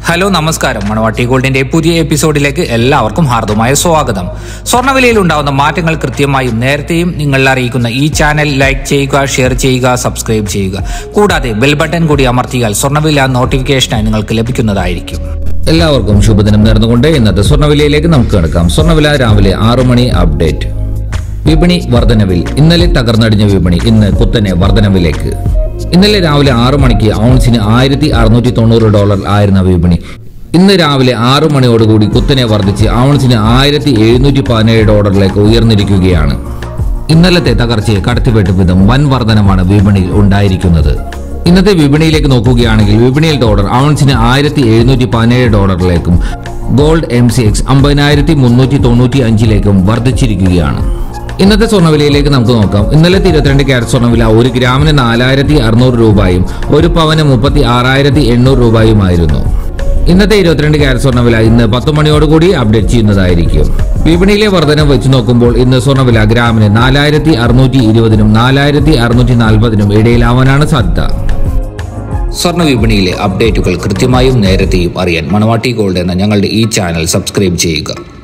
hello നമസ്കാരം മണവാട്ടി ഗോൾഡിന്റെ പുതിയ എപ്പിസോഡിലേക്ക് എല്ലാവർക്കും ഹാർദമായ സ്വാഗതം സ്വർണ്ണവിലയിൽ ഉണ്ടാകുന്ന മാറ്റങ്ങൾ കൃത്യമായും നേരത്തെയും നിങ്ങൾ അറിയിക്കുന്ന ഈ ചാനൽ ലൈക്ക് ചെയ്യുക ഷെയർ ചെയ്യുക സബ്സ്ക്രൈബ് ചെയ്യുക കൂടാതെ ബെൽ ബട്ടൺ കൂടി അമർത്തിയാൽ സ്വർണ്ണവില നോട്ടിഫിക്കേഷനായി നിങ്ങൾക്ക് ലഭിക്കുന്നതായിരിക്കും എല്ലാവർക്കും ശുഭദിനം നേർന്നുകൊണ്ട് ഇന്നത്തെ സ്വർണ്ണവിലയിലേക്ക് നമുക്ക് കിടക്കാം സ്വർണ്ണവില രാവിലെ ആറു മണി അപ്ഡേറ്റ് വിപണി വർധനവിൽ ഇന്നലെ തകർന്നടിഞ്ഞ വിപണി ഇന്ന് കുത്തനെ വർധനവിലേക്ക് ഇന്നലെ രാവിലെ ആറു മണിക്ക് ഔൺസിന് ആയിരത്തി അറുന്നൂറ്റി തൊണ്ണൂറ് ഡോളർ ആയിരുന്ന വിപണി ഇന്ന് രാവിലെ ആറു മണിയോടുകൂടി കുത്തനെ വർദ്ധിച്ച് ഔൺസിന് ആയിരത്തി എഴുന്നൂറ്റി പതിനേഴ് ഡോളറിലേക്ക് ഉയർന്നിരിക്കുകയാണ് ഇന്നലത്തെ തകർച്ചയെ കടത്തിവെട്ടും വിധം വൻ വർധനമാണ് വിപണിയിൽ ഉണ്ടായിരിക്കുന്നത് ഇന്നത്തെ വിപണിയിലേക്ക് നോക്കുകയാണെങ്കിൽ വിപണിയിൽ ഡോളർ ഔൺസിന് ആയിരത്തി എഴുന്നൂറ്റി പതിനേഴ് ഡോളറിലേക്കും ഗോൾഡ് എം സി എക്സ് അമ്പതിനായിരത്തി മുന്നൂറ്റി തൊണ്ണൂറ്റി അഞ്ചിലേക്കും വർദ്ധിച്ചിരിക്കുകയാണ് ഇന്നത്തെ സ്വർണ്ണവിലയിലേക്ക് നമുക്ക് നോക്കാം ഇന്നലത്തെ ഇരുപത്തിരണ്ട് ക്യാരറ്റ് സ്വർണ്ണവില ഒരു ഗ്രാമിന് നാലായിരത്തി അറുന്നൂറ് രൂപയും ഒരു പവന് മുപ്പത്തി ആറായിരത്തി എണ്ണൂറ് രൂപയുമായിരുന്നു ഇന്നത്തെ ഇരുപത്തിരണ്ട് ക്യാരറ്റ് സ്വർണ്ണവില ഇന്ന് പത്ത് മണിയോടുകൂടി അപ്ഡേറ്റ് ചെയ്യുന്നതായിരിക്കും വിപണിയിലെ വർധനം വെച്ച് നോക്കുമ്പോൾ ഇന്ന് സ്വർണ്ണവില ഗ്രാമിന് നാലായിരത്തി അറുന്നൂറ്റി ഇരുപതിനും നാലായിരത്തി അറുന്നൂറ്റി നാൽപ്പതിനും ഇടയിലാവാനാണ് സാധ്യത സ്വർണ്ണ വിപണിയിലെ അപ്ഡേറ്റുകൾ കൃത്യമായും നേരത്തെയും അറിയാൻ മണവാട്ടി ഗോൾഡ് എന്ന ഞങ്ങളുടെ ഈ ചാനൽ സബ്സ്ക്രൈബ് ചെയ്യുക